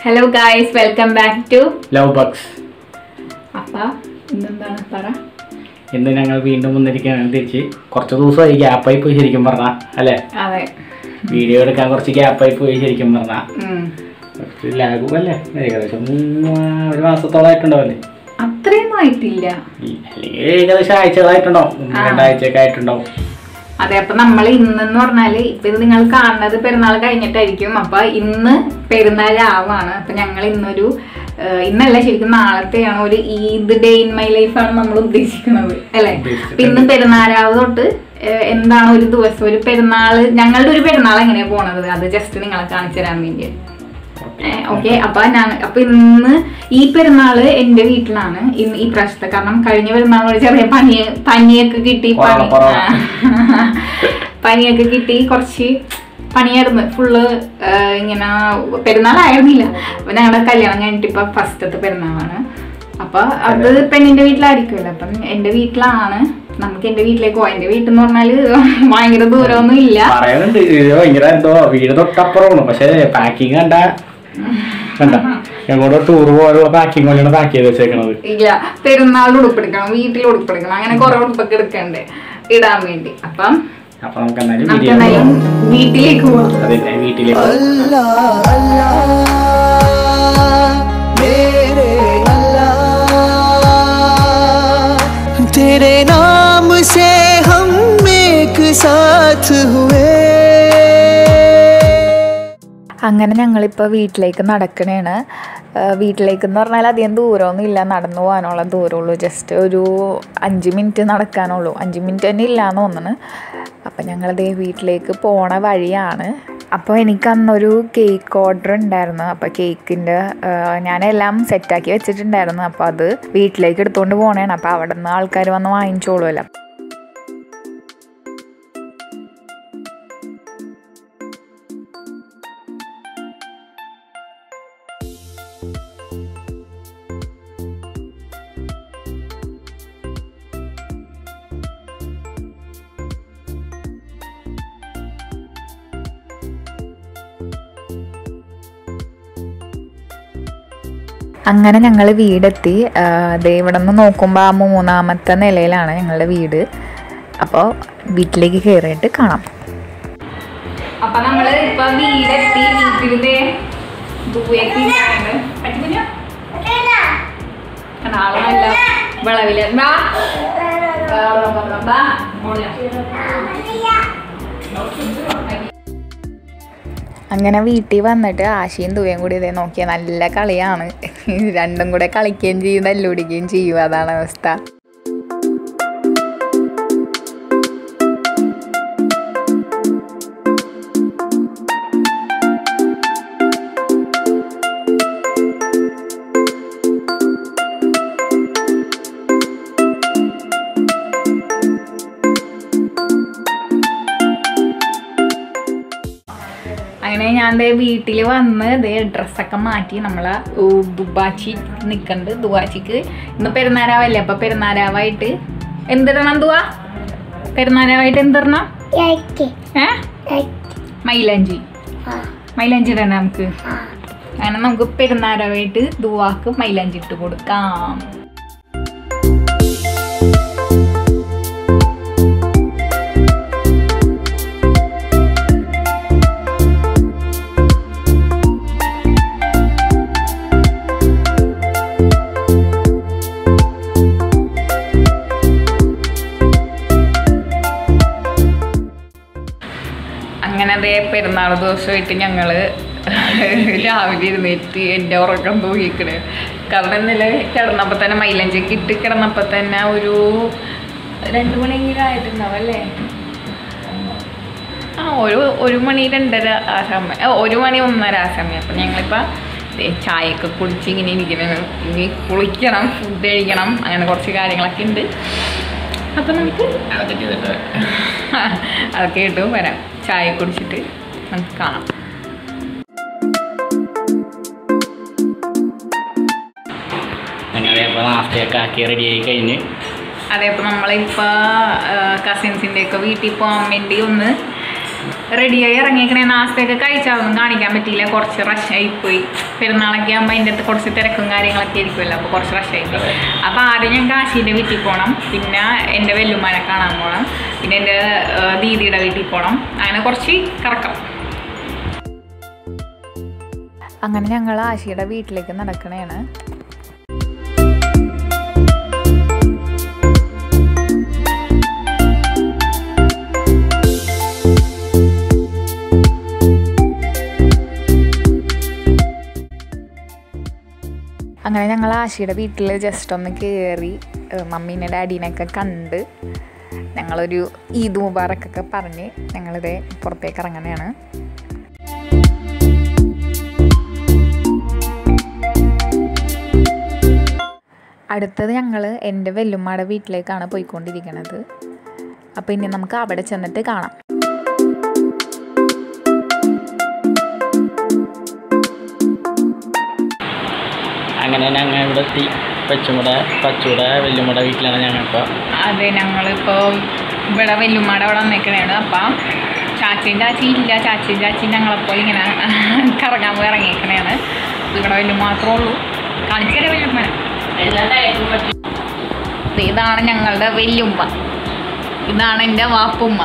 Hello guys welcome back to love bucks അപ്പ ഇന്നെന്താണ് പറ ഇന്ന് ഞങ്ങൾ വീണ്ടും വന്നിരിക്കുകയാണ് തിരിച്ച് കുറച്ച് ദിവസമായി ഗ്യാപ്പായി പോയി ശരിക്കും പറഞ്ഞാൽ അല്ലേ അതെ വീഡിയോ എടുക്കാൻ കുറച്ച് ഗ്യാപ്പായി പോയി ശരിക്കും പറഞ്ഞാൽ ഉം. കുറച്ച് ലാഗും അല്ലേ ഏകദേശം മൂന്ന് മാ- ഒരു മാസത്തോളമായിട്ടുണ്ടാവല്ലേ അത്രയൊന്നും ആയിട്ടില്ല അല്ലെങ്കിൽ ഏകദേശം ആഴ്ചകളായിട്ടുണ്ടാവും ഒന്ന് ആ. രണ്ടാഴ്ചയൊക്കെ ആയിട്ടുണ്ടാവും അതെ അപ്പൊ നമ്മൾ ഇന്നെന്ന് പറഞ്ഞാല് ഇപ്പൊ ഇത് നിങ്ങൾ കാണുന്നത് പെരുന്നാൾ കഴിഞ്ഞിട്ടായിരിക്കും അപ്പൊ ഇന്ന് പെരുന്നാൾ ആവാണ് അപ്പൊ ഞങ്ങൾ ഇന്നൊരു ഏഹ്, ഇന്നല്ല ശരിക്കും നാളത്തെയാണ് ഒരു ഈദ് ഡേ ഇൻ മൈ ലൈഫാണ് നമ്മൾ ഉദ്ദേശിക്കുന്നത് അല്ലെ അപ്പൊ ഇന്ന് പെരുന്നാളാവ് തൊട്ട് ഏഹ്, എന്താണ് ഒരു ദിവസം ഒരു പെരുന്നാള് ഞങ്ങളുടെ ഒരു പെരുന്നാൾ എങ്ങനെയാ പോണത് അത് ജസ്റ്റ് നിങ്ങളെ കാണിച്ചു തരാൻ വേണ്ടി ഓക്കെ അപ്പൊ ഞാൻ അപ്പൊ ഇന്ന് ഈ പെരുന്നാള് എന്റെ വീട്ടിലാണ് ഇന്ന് ഈ പ്രാവശ്യത്തെ കാരണം കഴിഞ്ഞ പെരുന്നാൾ ഒരു ചെറിയ പനി പനിയൊക്കെ കിട്ടി പനി കൊറോണ, കൊറോണ. ആ. പനിയൊക്കെ കിട്ടി കുറച്ച് പണിയായിരുന്നു ഫുള്ള് ഇങ്ങനെ പെരുന്നാളായിരുന്നില്ല അപ്പൊ ഞങ്ങളുടെ കല്യാണം കഴിഞ്ഞിട്ട് ഇപ്പൊ ഫസ്റ്റത്തെ പെരുന്നാളാണ് അപ്പൊ അത് പെണ്ണിന്റെ വീട്ടിലായിരിക്കുമല്ലോ അപ്പം എന്റെ വീട്ടിലാണ് നമുക്ക് എന്റെ വീട്ടിലേക്ക് പോവാം എന്റെ വീട്ടിൽ എന്ന് പറഞ്ഞാല് ഭയങ്കര ദൂരമൊന്നും ഇല്ല പറയുന്നുണ്ട് ഇത് ഭയങ്കര എന്തോ വീട് തൊട്ടപ്പുറമാണ് പക്ഷേ പാക്കിങ് കണ്ട കണ്ട ഞങ്ങളുടെ ടൂർ പോലുള്ള പാക്കിങ് പോലെയാണ് പാക്ക് ചെയ്ത് വെച്ചേക്കണത് ഇല്ല പെരുന്നാളിൽ ഉടുപ്പെടുക്കണം വീട്ടിൽ ഉടുപ്പെടുക്കണം അങ്ങനെ കുറെ ഉടുപ്പൊക്കെ എടുക്കണ്ട് ഇടാൻ വേണ്ടി അപ്പം അപ്പൊ നമുക്ക് എന്തായാലും നമുക്ക് വീഡിയോ എന്തായാലും വീട്ടിലേക്ക് പോവാം അതെ വീട്ടിലേക്ക് अल्लाह अल्लाह मेरे अल्लाह तेरे नाम से हम एक साथ हुए അങ്ങനെ ഞങ്ങളിപ്പോൾ വീട്ടിലേക്ക് നടക്കണേണ് വീട്ടിലേക്ക് എന്ന് പറഞ്ഞാൽ അധികം ദൂരമൊന്നും ഇല്ല നടന്നു പോകാനുള്ള ദൂരമുള്ളൂ ജസ്റ്റ് ഒരു അഞ്ച് മിനിറ്റ് നടക്കാനുള്ളൂ അഞ്ച് മിനിറ്റ് തന്നെ ഇല്ലയെന്ന് തോന്നുന്നു അപ്പം ഞങ്ങളതേ വീട്ടിലേക്ക് പോണ വഴിയാണ് അപ്പോൾ എനിക്ക് അന്നൊരു കേക്ക് ഓർഡർ ഉണ്ടായിരുന്നു അപ്പോൾ കേക്കിൻ്റെ ഞാനെല്ലാം സെറ്റാക്കി വെച്ചിട്ടുണ്ടായിരുന്നു അപ്പോൾ അത് വീട്ടിലേക്ക് എടുത്തുകൊണ്ട് പോകണേണ് അപ്പോൾ അവിടെ നിന്ന് ആൾക്കാർ വന്ന് വാങ്ങിച്ചോളുമല്ലോ അങ്ങനെ ഞങ്ങൾ വീടെത്തി ദേ ഇവിടെ നിന്ന് നോക്കുമ്പോൾ ആ മൂന്നാമത്തെ നിലയിലാണ് ഞങ്ങളുടെ വീട് അപ്പോൾ വീട്ടിലേക്ക് കയറിയിട്ട് കാണാം അപ്പൊ നമ്മള് ഇപ്പൊ വീടെത്തി വീട്ടിലെ ദൂരേക്ക് ഇരിക്കുകയാണ്. പറ്റിക്കുഞ്ഞോ? കണ്ടോ, ആള് നല്ല വിളവില് ബാ. ബാ, ബാ. ഓടിയാ. അങ്ങനെ വീട്ടിൽ വന്നിട്ട് ആശയും ദുവയും കൂടി ഇതേ നോക്കിയാൽ നല്ല കളിയാണ് രണ്ടും കൂടെ കളിക്കുകയും ചെയ്യും തല്ലുപിടിക്കുകയും ചെയ്യും അതാണ് അവസ്ഥ അങ്ങനെ ഞാൻ ദേ വീട്ടിൽ വന്ന് ദേ ഡ്രസ്സൊക്കെ മാറ്റി നമ്മളെ ഊ, ദുബാച്ചി നിൽക്കണ്ട് ദുബാച്ചിക്ക് ഇന്ന് പെരുന്നാരാവല്ലേ അപ്പൊ പെരുന്നാരാവായിട്ട് എന്തിടണം ദുവാ പെരുന്നാരാവായിട്ട് എന്തിടണം ഏ മൈലാഞ്ചി മൈലാഞ്ചി ഇടണം നമുക്ക് അങ്ങനെ നമുക്ക് പെരുന്നാരാവായിട്ട് ദുവാക്ക് മൈലാഞ്ചി ഇട്ട് കൊടുക്കാം അങ്ങനെ അതേ പെരുന്നാൾ ദിവസമായിട്ട് ഞങ്ങള് രാവിലെ ഇരുന്നേറ്റ് എൻ്റെ ഉറക്കം തൂങ്ങിക്കണ് കാരണം ഇന്നലെ കിടന്നപ്പോൾ തന്നെ മൈലഞ്ചൊക്കെ ഇട്ട് കിടന്നപ്പോൾ തന്നെ ഒരു രണ്ട് മണിയെങ്കിലും ആയിട്ടുണ്ടാവും അല്ലേ ആ ഒരു ഒരു മണി രണ്ടര ആ സമയം ആ, ഒരു മണി ഒന്നര ആ സമയം അപ്പം ഞങ്ങളിപ്പോൾ ദേ ചായയൊക്കെ കുടിച്ച് ഇങ്ങനെ ഇരിക്കണം ഇനി കുളിക്കണം ഫുഡ് കഴിക്കണം അങ്ങനെ കുറച്ച് കാര്യങ്ങളൊക്കെ ഉണ്ട് അപ്പം നമുക്ക് അതൊക്കെ ചെയ്തിട്ട് അതൊക്കെ ഇട്ട് വരാം ചായ കുടിച്ചിട്ട് നമുക്ക് കാണാം അങ്ങനെ ഇപ്പോൾ നാസ്തയൊക്കെ ആക്കി റെഡിയായി കഴിഞ്ഞ് അതെ അപ്പോൾ നമ്മളിപ്പോൾ കസിൻസിൻ്റെ ഒക്കെ വീട്ടിൽ പോകാൻ വേണ്ടി ഒന്ന് റെഡിയായി ഇറങ്ങിയേക്കണേ നാസ്തയൊക്കെ കഴിച്ചാതൊന്നും കാണിക്കാൻ പറ്റിയില്ല കുറച്ച് റഷായി പോയി പെരുന്നാളൊക്കെ ആകുമ്പോൾ അതിൻ്റെ അകത്ത് കുറച്ച് തിരക്കും കാര്യങ്ങളൊക്കെ ആയിരിക്കുമല്ലോ അപ്പോൾ കുറച്ച് റഷായി പോയി അപ്പോൾ ആദ്യം ഞാൻ കാശീൻ്റെ വീട്ടിൽ പോകണം പിന്നെ എൻ്റെ വെല്ലുമാനെ കാണാൻ പോകണം പിന്നെ എൻ്റെ ആ, ദീദിയുടെ വീട്ടിൽ പോകണം അങ്ങനെ കുറച്ച് കറക്കം അങ്ങനെ ഞങ്ങൾ ആശിയുടെ വീട്ടിലേക്ക് നടക്കണേണ് അങ്ങനെ ഞങ്ങൾ ആശിയുടെ വീട്ടിൽ ജസ്റ്റ് ഒന്ന് കയറി മമ്മീനെ ഡാഡീനെയൊക്കെ കണ്ട് ഞങ്ങളൊരു ഈദ് മുബാറക്കൊക്കെ പറഞ്ഞ് ഞങ്ങളിത് പുറത്തേക്ക് ഇറങ്ങുന്നതാണ് അടുത്തത് ഞങ്ങൾ എൻ്റെ വെല്ലുമ്മയുടെ വീട്ടിലേക്കാണ് പോയിക്കൊണ്ടിരിക്കുന്നത് അപ്പോൾ ഇനി നമുക്ക് അവിടെ ചെന്നിട്ട് കാണാം അങ്ങനെ ഞങ്ങൾ ഇവിടെ എത്തി പച്ചുമുട പച്ചൂട വെല്ലുമുട വീട്ടിലാണ് ഞങ്ങളിപ്പോൾ അതെ ഞങ്ങളിപ്പോൾ ഇവിടെ വെല്ലുമ്മയുടെ അവിടെ വന്നേക്കണേണ് അപ്പം ചാച്ചയും ചാച്ചി ഇല്ല ചാച്ചയും ചാച്ചി ഞങ്ങളെപ്പോലെ ഇങ്ങനെ കറങ്ങാൻ പോയി ഇറങ്ങിയേക്കണേണ് ഇവിടെ വെല്ലുമ്മ മാത്രമേ ഉള്ളൂ കാണിച്ചു തരാം വെല്ലുമ്മ ദേ ഇതാണ് ഞങ്ങളുടെ വെല്ലുമ്മ ഇതാണ് എൻ്റെ വാപ്പുമ്മ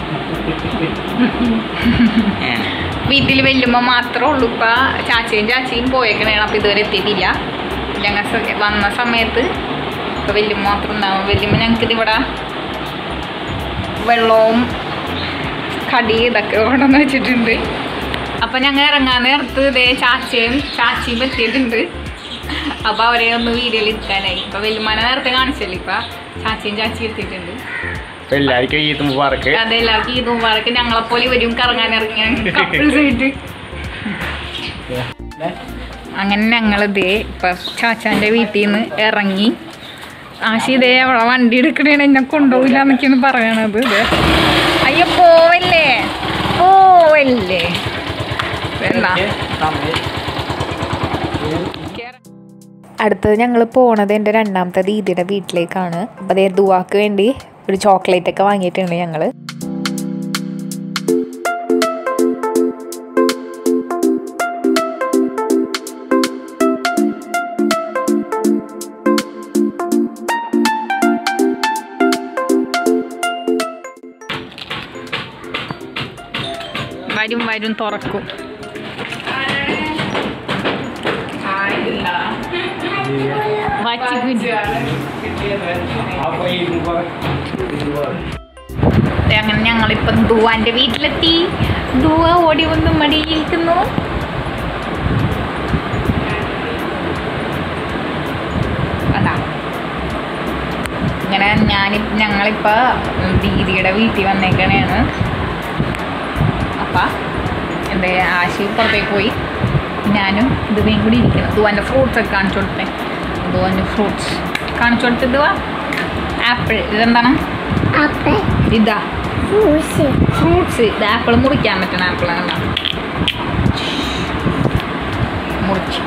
വീട്ടിൽ വെല്ലുമ്മ മാത്രമേ ഉള്ളൂ ഇപ്പം ചാച്ചയും ചാച്ചിയും പോയേക്കണേണ് അപ്പം ഇതുവരെ എത്തിയിട്ടില്ല ഞങ്ങൾ സ- വന്ന സമയത്ത് ഇപ്പം വെല്ലുമ്മ മാത്രം ഉണ്ടാവും വെല്ലുമ്മ ഞങ്ങൾക്ക് ഇവിടെ വെള്ളവും കടി ഇതൊക്കെ കൊണ്ടുവന്ന് വെച്ചിട്ടുണ്ട് അപ്പം ഞങ്ങൾ ഇറങ്ങാൻ നേരത്ത് ഇതേ ചാച്ചയും ചാച്ചിയും എത്തിയിട്ടുണ്ട് അപ്പോൾ അവരെ ഒന്ന് വീഡിയോയിൽ ഇരിക്കാനായി ഇപ്പം വെല്ലുമ്മനെ നേരത്തെ കാണിച്ചല്ലേ ഇപ്പം ചാച്ചയും ചാച്ചിയും എത്തിയിട്ടുണ്ട് അപ്പോൾ എല്ലാവർക്കും ഈദ് മുബാറക്ക് അതെല്ലാവർക്കും ഈ മുബാറക്ക് ഞങ്ങളെപ്പോലെ ഇവരും കറങ്ങാൻ ഇറങ്ങിയ കപ്പിൾസ് ആയിട്ട് അങ്ങനെ ഞങ്ങളിതേ ഇപ്പൊ ചാച്ചാന്റെ വീട്ടിൽ നിന്ന് ഇറങ്ങി ആശി ഇതേ അവളെ വണ്ടി എടുക്കണേണ് എന്നെ കൊണ്ടുപോയില്ല എന്നൊക്കെയാണ് പറയണത് ഇത് അയ്യോ പോവല്ലേ പോവല്ലേ എന്താ അടുത്തത് ഞങ്ങൾ പോണത് എൻ്റെ രണ്ടാമത്തെ ദീദിയുടെ വീട്ടിലേക്കാണ് അപ്പോൾ അതേ ദുവാക്ക് വേണ്ടി ഒരു ചോക്ലേറ്റ് ഒക്കെ വാങ്ങിയിട്ടുണ്ട് ഞങ്ങൾ വരും വരും തുറക്കും വച്ചിക്കുഞ്ഞ് ദേ അങ്ങനെ ഞങ്ങളിപ്പം ദുവാന്റെ വീട്ടിലെത്തി ദുവ ഓടി വന്ന് മടിയിരിക്കുന്നു അതാ ഇങ്ങനെ ഞാനി ഞങ്ങളിപ്പോ ദീദിയുടെ വീട്ടിൽ വന്നേക്കണേണ് അപ്പം എൻ്റെ ആശി പുറത്തേക്ക് പോയി ഞാനും ദുവയും കൂടി ഇരിക്കണം ദുവാൻ്റെ ഫ്രൂട്ട്സ് ഒക്കെ കാണിച്ചു കൊടുത്തേ ദുവാൻ്റെ ഫ്രൂട്ട്സ് കാണിച്ചു കൊടുത്ത് ദുവ ആപ്പിൾ ഇതെന്താണ് ഇതാ ഫ്രൂട്ട്സ് ഇത് ആപ്പിൾ മുറിക്കാൻ പറ്റണ ആപ്പിൾ ആണ് മുറിച്ച്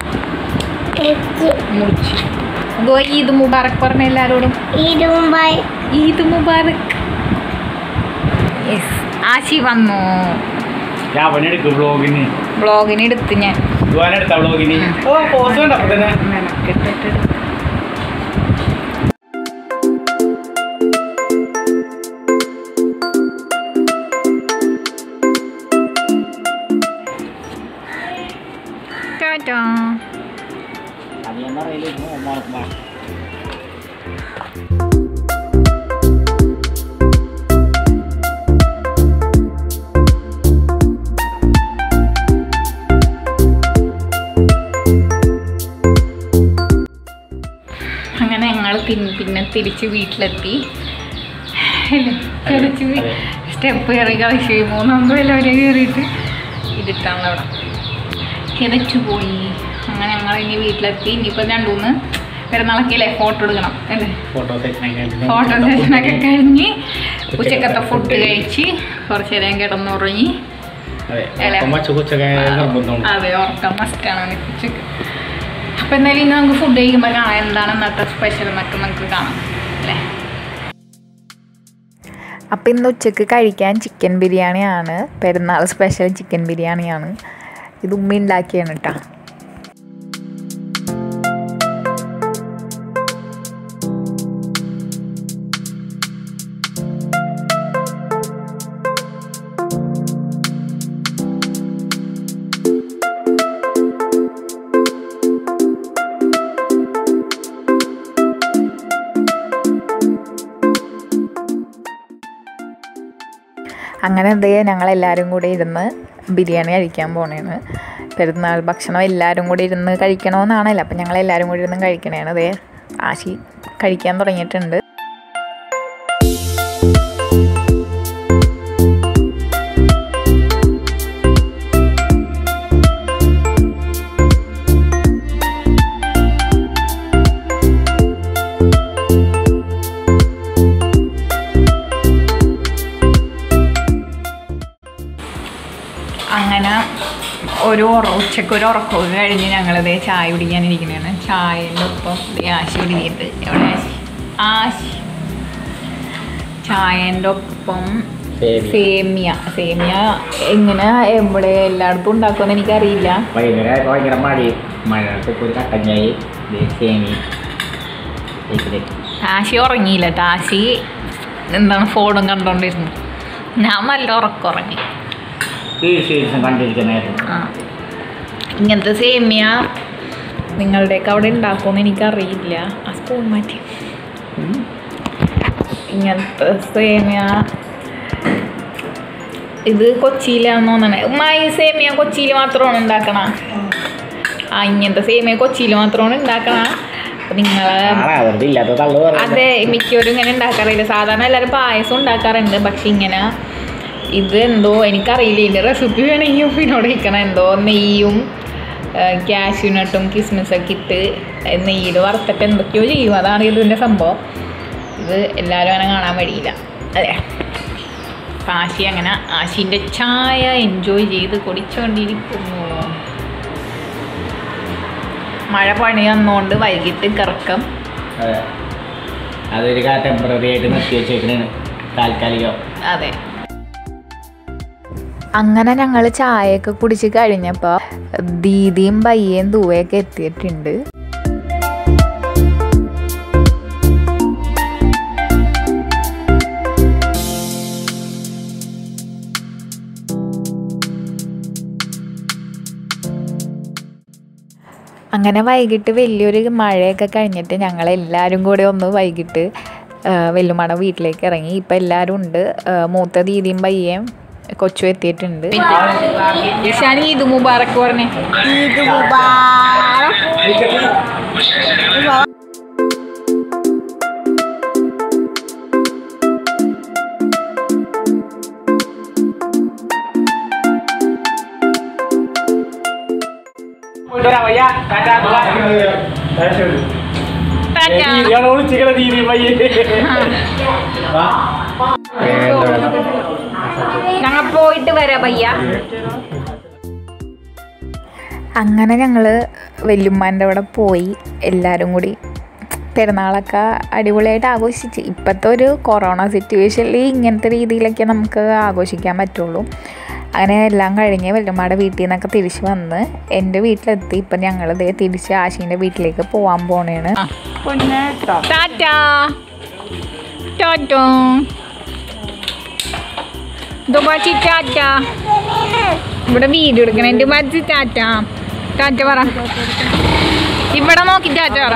മുറിച്ച് ദോ ഈദ് മുബാറക് പറഞ്ഞ എല്ലാവരോടും ഈദ് മുബാറക് യെസ് ആശി വന്നു അവനെടുക്കും ബ്ലോഗിന് വ്ളോഗിന് എടുത്ത് ഞാൻ എടുത്ത ബ്ലോഗിന് ഓ പോസ്റ്റ് ഉണ്ട് അപ്പൊ തന്നെ മെനക്കെട്ടിട്ട് ടാറ്റാ അത് ഞാൻ പറയില്ല അങ്ങനെ ഞങ്ങൾ പിന്നെ തിരിച്ച് വീട്ടിലെത്തി തിരിച്ച് അതെ. സ്റ്റെപ്പ് കയറി കളിച്ച് മൂന്നാമത് വരെ വരെ കയറിയിട്ട് ഇതിട്ടാണ് അവിടെ കിതച്ചു പോയി അങ്ങനെ ഞങ്ങൾ ഇനി വീട്ടിലെത്തി ഇനിയിപ്പോൾ രണ്ടു മൂന്ന് പെരുന്നാളൊക്കെ അല്ലേ ഫോട്ടോ എടുക്കണം അല്ലേ ഫോട്ടോ സെഷൻ ഫോട്ടോ സെഷനൊക്കെ കഴിഞ്ഞ് ഉച്ചക്കത്തെ ഫുഡ് കഴിച്ച് കുറച്ച് നേരം കിടന്നുറങ്ങി അതെ അല്ലേ? അപ്പം വച്ച കൊച്ചൊക്കെ നിർബന്ധമുണ്ട് അതെ ഉറക്കം മസ്റ്റാണ് എനിക്ക് ഉച്ചക്ക് അപ്പം എന്തായാലും ഇന്ന് നമുക്ക് ഫുഡ് കഴിക്കുമ്പോൾ കാണാം എന്താണ് ഇന്നത്തെ സ്പെഷ്യൽ എന്നൊക്കെ നമുക്ക് കാണാം അല്ലേ അപ്പം ഇന്ന് ഉച്ചക്ക് കഴിക്കാൻ ചിക്കൻ ബിരിയാണിയാണ് പെരുന്നാൾ സ്പെഷ്യൽ ചിക്കൻ ബിരിയാണിയാണ് ഇത് ഉമ്മ ഉണ്ടാക്കിയാണ് കേട്ടോ അങ്ങനെ എന്തേ ഞങ്ങളെല്ലാവരും കൂടി ഇരുന്ന് ബിരിയാണി കഴിക്കാൻ പോണേണ് പെരുന്നാൾ ഭക്ഷണം എല്ലാവരും കൂടി ഇരുന്ന് കഴിക്കണമെന്നാണല്ലോ അപ്പം ഞങ്ങളെല്ലാവരും കൂടി ഇരുന്ന് കഴിക്കണേണ് അതേ ആശി കഴിക്കാൻ തുടങ്ങിയിട്ടുണ്ട് അങ്ങനെ ഒരു ഉറ ഉച്ചക്ക് ഒരു ഉറക്കമൊക്കെ കഴിഞ്ഞ് ഞങ്ങളിതേ ചായ കുടിക്കാനിരിക്കുന്നതാണ് ചായൻ്റെ ഒപ്പം ദേ ആശി കുടിക്കിട്ട് എവിടെ ആശി ആശി ചായൻ്റെ ഒപ്പം സേമിയ സേമിയ എങ്ങനെ എവിടെ എല്ലായിടത്തും ഉണ്ടാക്കുമെന്ന് എനിക്കറിയില്ല വൈകുന്നേരം ഭയങ്കര മഴ മഴയത്ത് ഒരു കട്ടഞ്ഞായി തേങ്ങി ആശി ഉറങ്ങിയില്ല കേട്ടോ ആശി എന്താണ് ഫോണും കണ്ടോണ്ടിരുന്നു ഞാൻ നല്ല ഉറക്കം ഉറങ്ങി കണ്ടിരിക്കുന്നതായിരുന്നു ആ ഇങ്ങനത്തെ സേമിയ നിങ്ങളുടെയൊക്കെ അവിടെ ഉണ്ടാക്കുമെന്ന് എനിക്കറിയില്ല ആ സ്പൂൺ മാറ്റി ഇങ്ങനത്തെ സേമിയ ഇത് കൊച്ചിയിലാന്ന് തോന്നണേ ഉമ്മ ഈ സേമിയ കൊച്ചിയിൽ മാത്രമാണ് ഉണ്ടാക്കണ ആ ഇങ്ങനത്തെ സേമിയ കൊച്ചിയിൽ മാത്രമാണ് ഉണ്ടാക്കണ അപ്പൊ നിങ്ങളെ വെറുതെ ഇല്ലാത്ത തള്ളു അതെ മിക്കവരും ഇങ്ങനെ ഉണ്ടാക്കാറില്ല സാധാരണ എല്ലാവരും പായസം ഉണ്ടാക്കാറുണ്ട് പക്ഷെ ഇങ്ങനെ ഇത് എന്തോ എനിക്കറിയില്ല ഇതിൻ്റെ റെസിപ്പി വേണമെങ്കിൽ ഉപ്പിനോട് ഇരിക്കണം എന്തോ നെയ്യും ക്യാഷ്യൂനട്ടും കിസ്മിസൊക്കെ ഇട്ട് നെയ്യിൽ വറുത്തിട്ട് എന്തൊക്കെയോ ചെയ്യും അതാണ് ഇതിൻ്റെ സംഭവം ഇത് എല്ലാവരും അങ്ങനെ കാണാൻ വഴിയില്ല അതെ അപ്പം ആശി അങ്ങനെ ആശിൻ്റെ ചായ എൻജോയ് ചെയ്ത് കുടിച്ചുകൊണ്ടിരിക്കുന്നു മഴ പണി വന്നുകൊണ്ട് വൈകിട്ട് കറക്കം അതെ അതൊരു ടെമ്പററി ആയിട്ട് നിർത്തി വെച്ചേക്കണേണ് താൽക്കാലികം അതെ അങ്ങനെ ഞങ്ങൾ ചായയൊക്കെ കുടിച്ച് കഴിഞ്ഞപ്പോൾ ദീദിയും ബയ്യയും ദൂവയൊക്കെ എത്തിയിട്ടുണ്ട് അങ്ങനെ വൈകിട്ട് വലിയൊരു മഴയൊക്കെ കഴിഞ്ഞിട്ട് ഞങ്ങളെല്ലാവരും കൂടെ ഒന്ന് വൈകിട്ട് ആ, വെല്ലുമാട വീട്ടിലേക്ക് ഇറങ്ങി ഇപ്പം എല്ലാവരും ഉണ്ട് ആ, മൂത്ത ദീദിയും പയ്യയും കൊച്ചു എത്തിയിട്ടുണ്ട് ഇഷാനി ഈദ് മുബാറക്ക് പറഞ്ഞേ ടാറ്റാ. ഞങ്ങൾ പോയിട്ട് വരാം പയ്യ അങ്ങനെ ഞങ്ങൾ വല്യമ്മാൻ്റെ അവിടെ പോയി എല്ലാവരും കൂടി പെരുന്നാളൊക്കെ അടിപൊളിയായിട്ട് ആഘോഷിച്ച് ഇപ്പോഴത്തെ ഒരു കൊറോണ സിറ്റുവേഷനിൽ ഇങ്ങനത്തെ രീതിയിലൊക്കെ നമുക്ക് ആഘോഷിക്കാൻ പറ്റുള്ളൂ അങ്ങനെ എല്ലാം കഴിഞ്ഞ് വല്യമ്മയുടെ വീട്ടിൽ നിന്നൊക്കെ തിരിച്ച് വന്ന് എൻ്റെ വീട്ടിലെത്തി ഇപ്പം ഞങ്ങൾ ഇതേ തിരിച്ച് ആശീൻ്റെ വീട്ടിലേക്ക് പോകാൻ പോണേണ് ടാറ്റാ ടാറ്റോ ദുബാച്ചി ടാറ്റ ഇവിടെ വീഡിയോ എടുക്കണം എൻ്റെ മജ്ജി ടാറ്റ ടാറ്റ പറ ഇവിടെ നോക്കി ടാറ്റ പറ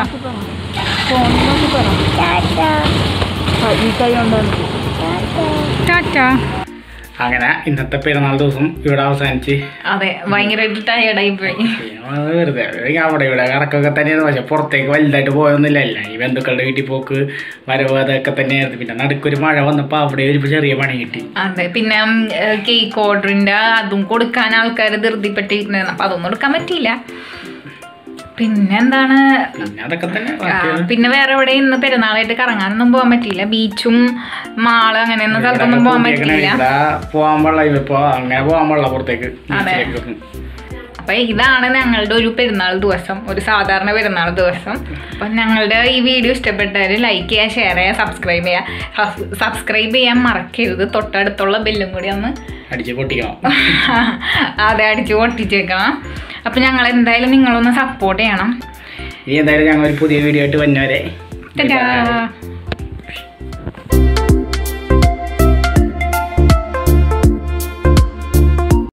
ടാറ്റ അങ്ങനെ ഇന്നത്തെ പെരുന്നാൾ ദിവസം ഇവിടെ അവസാനിച്ച് അതെ ഭയങ്കരമായിട്ട് ടയർഡായി പോയി പിന്നെ വെറുതെ അവിടെ ഇവിടെ കറക്കൊക്കെ തന്നെയാണ് പക്ഷെ പുറത്തേക്ക് വലുതായിട്ട് പോയൊന്നുമില്ല അല്ല ഈ ബന്ധുക്കളുടെ വീട്ടിൽ പോക്ക് വരവ് അതൊക്കെ തന്നെയായിരുന്നു പിന്നെ നടുക്കൊരു മഴ വന്നപ്പോൾ അവിടെ ഒരു ചെറിയ പണി കിട്ടി അതെ പിന്നെ കേക്ക് ഓർഡറിന്റെ അതും കൊടുക്കാൻ ആൾക്കാർ ധൃതിപ്പെട്ടിരുന്നു അപ്പൊ അതൊന്നും എടുക്കാൻ പറ്റിയില്ല പിന്നെ എന്താണ് പിന്നെ അതൊക്കെ തന്നെ ആ, ബാക്കിയുള്ള- പിന്നെ വേറെ എവിടെ ഇന്ന് പെരുന്നാളായിട്ട് കറങ്ങാനൊന്നും പോകാൻ പറ്റിയില്ല ബീച്ചും മാള് അങ്ങനെയൊന്നും സ്ഥലത്തൊന്നും ഇവിടെ പോകാൻ പൂട്ടിയേക്കണ പറ്റിയില്ല ഇവിടെ പോകാൻ പാടില്ല ഇപ്പൊ അങ്ങനെ പോകാൻ പാടില്ല പുറത്തേക്ക് അതെ. ബീച്ചിലേക്കൊന്നും. അപ്പം ഇതാണ് ഞങ്ങളുടെ ഒരു പെരുന്നാൾ ദിവസം ഒരു സാധാരണ പെരുന്നാൾ ദിവസം അപ്പം ഞങ്ങളുടെ ഈ വീഡിയോ ഇഷ്ടപ്പെട്ടാൽ ലൈക്ക് ചെയ്യുക ഷെയർ ചെയ്യുക സബ്സ്ക്രൈബ് ചെയ്യുക സബ്സ്ക്രൈബ് ചെയ്യാൻ മറക്കരുത് തൊട്ടടുത്തുള്ള ബെല്ലും കൂടി ഒന്ന് അടിച്ച് പൊട്ടിക്കണം അതെ അടിച്ച് പൊട്ടിച്ചേക്കണം അപ്പം ഞങ്ങൾ എന്തായാലും നിങ്ങളൊന്ന് സപ്പോർട്ട് ചെയ്യണം ഇനി എന്തായാലും ഞങ്ങൾ ഒരു പുതിയ വീഡിയോ ആയിട്ട് വന്നവരെ Ta-da!